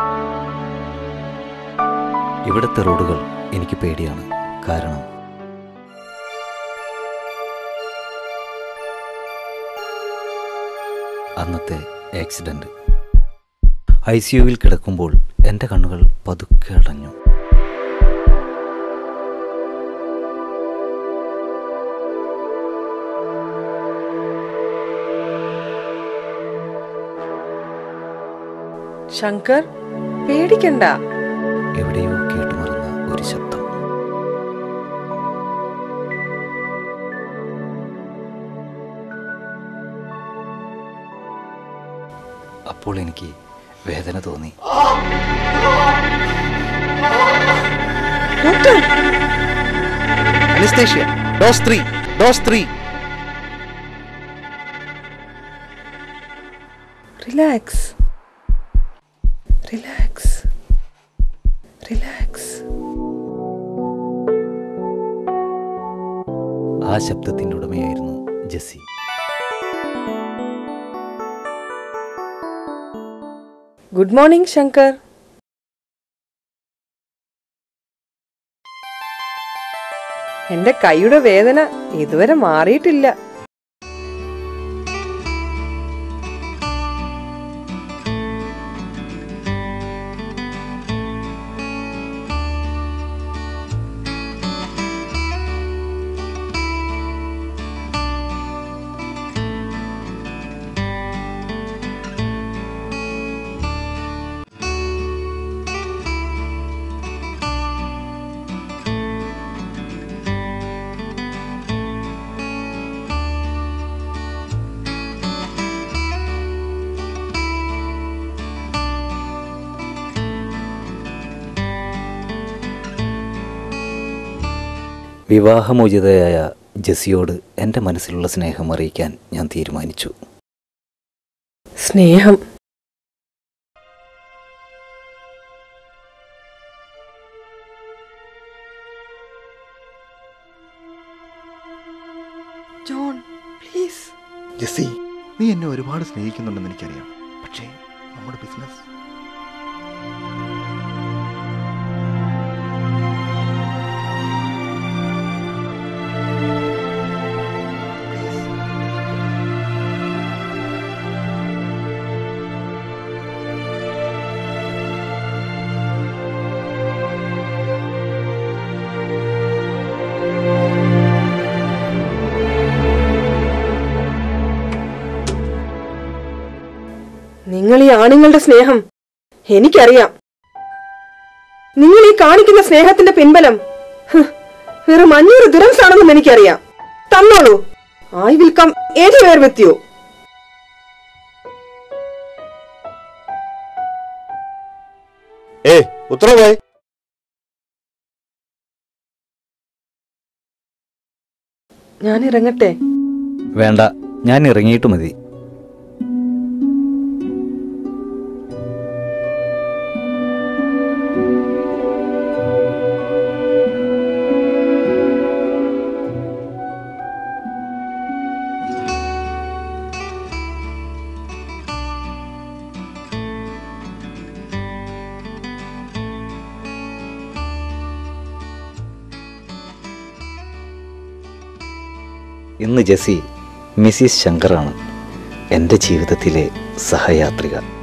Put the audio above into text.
ഇവിടുത്തെ റോഡുകൾ എനിക്ക് പേടിയാണ് കാരണം അന്നത്തെ ആക്സിഡന്റ് ഐ സി യുവിൽ കിടക്കുമ്പോൾ എൻ്റെ കണ്ണുകൾ പതുക്കെ അടഞ്ഞു ശങ്കർ പേടിക്കണ്ട എവിടെയോ കേട്ടുമറന്ന ഒരു ശബ്ദം അപ്പോൾ എനിക്ക് വേദന തോന്നി doctor anaesthesia dose three dose three relax relax relax ആ ശബ്ദത്തിൻ്റെ ഉടമയായിരുന്നു ജെസ്സി ഗുഡ് മോർണിംഗ് ശങ്കർ എന്റെ കൈയുടെ വേദന ഇതുവരെ മാറിയിട്ടില്ല വിവാഹമോചിതയായ ജെസ്സിയോട് എൻ്റെ മനസ്സിലുള്ള സ്നേഹം അറിയിക്കാൻ ഞാൻ തീരുമാനിച്ചു സ്നേഹം ജോൺ പ്ലീസ് ജെസ്സി നീ എന്നെ ഒരുപാട് സ്നേഹിക്കുന്നുണ്ടെന്ന് എനിക്കറിയാം പക്ഷേ നമ്മുടെ ബിസിനസ് നിങ്ങൾ ഈ ആണുങ്ങളുടെ സ്നേഹം എനിക്കറിയാം നിങ്ങൾ ഈ കാണിക്കുന്ന സ്നേഹത്തിന്റെ പിൻബലം ഹ്, വെറും അഞ്ഞൂറ് ദുരംസ് ആണെന്നും എനിക്കറിയാം തന്നോളൂ I will come anywhere with you ഏ ഉത്തരവായി ഞാൻ ഇറങ്ങട്ടെ വേണ്ട ഞാൻ ഇറങ്ങിയിട്ട് മതി ഇന്ന് ജെസ്സി മിസ്സിസ് ശങ്കറാണ് എൻ്റെ ജീവിതത്തിലെ സഹയാത്രിക